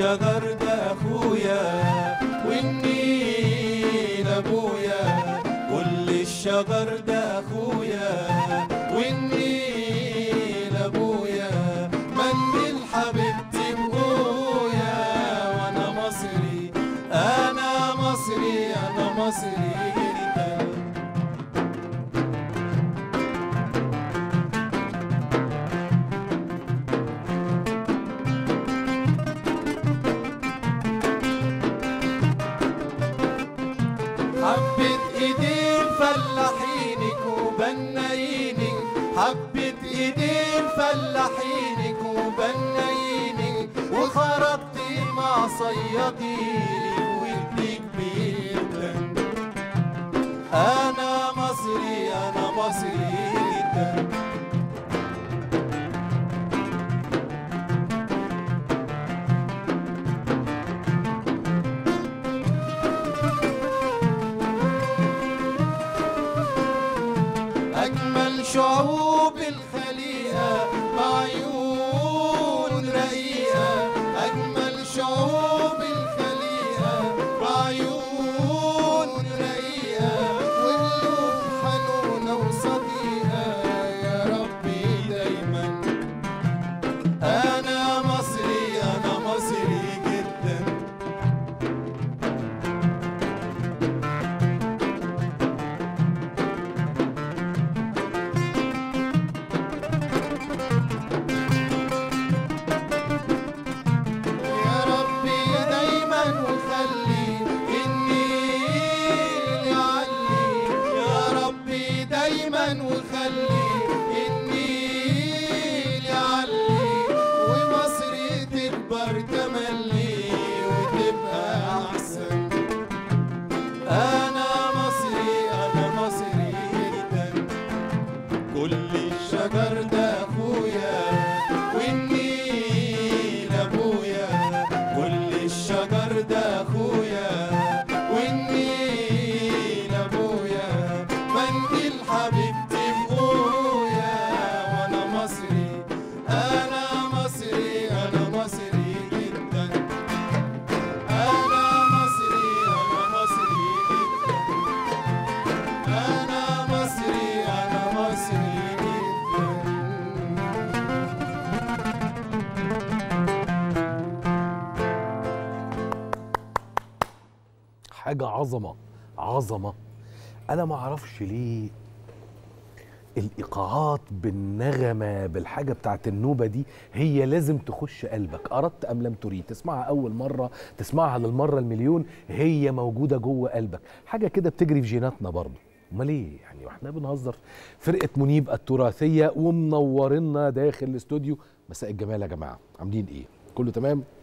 الشجر ده اخويا والنيل ابويا كل الشجر ده اخويا والنيل ابويا منديل حبيبتي بقويا وانا مصري انا مصري انا مصري جدا حبة ايدين فلاحينك وبنايينك حبة ايدين فلاحينك وبنايينك وخرجتي مع صيادينك ودي كبير انا مصري انا مصري جدا أجمل شعوب الخليقة بعيون رقيقة أجمل شعوب الخليقة بعيون رقيقة وقلوب حنونة وصديقة يا ربي دايما أنا مصري أنا مصري جدا يا ربي دايما وخلي النيل يعلي يا ربي دايما وخلي النيل يعلي ومصر تكبر تملي وتبقى احسن انا مصري انا مصري جدا كل الشجر ده اخويا والنيل ابويا كل الشجر ده اخويا والنيل ابويا منديل حبيبتي بقويا وانا مصري انا مصري انا مصري جدا انا مصري انا مصري جدا أنا مصري أنا مصري جدا حاجه عظمه عظمه انا ما اعرفش ليه الايقاعات بالنغمه بالحاجه بتاعت النوبه دي هي لازم تخش قلبك اردت ام لم تريد تسمعها اول مره تسمعها للمره المليون هي موجوده جوه قلبك حاجه كده بتجري في جيناتنا برضه امال ايه يعني واحنا بنهزر فرقه منيب التراثيه ومنورنا داخل الاستوديو مساء الجمال يا جماعه عاملين ايه كله تمام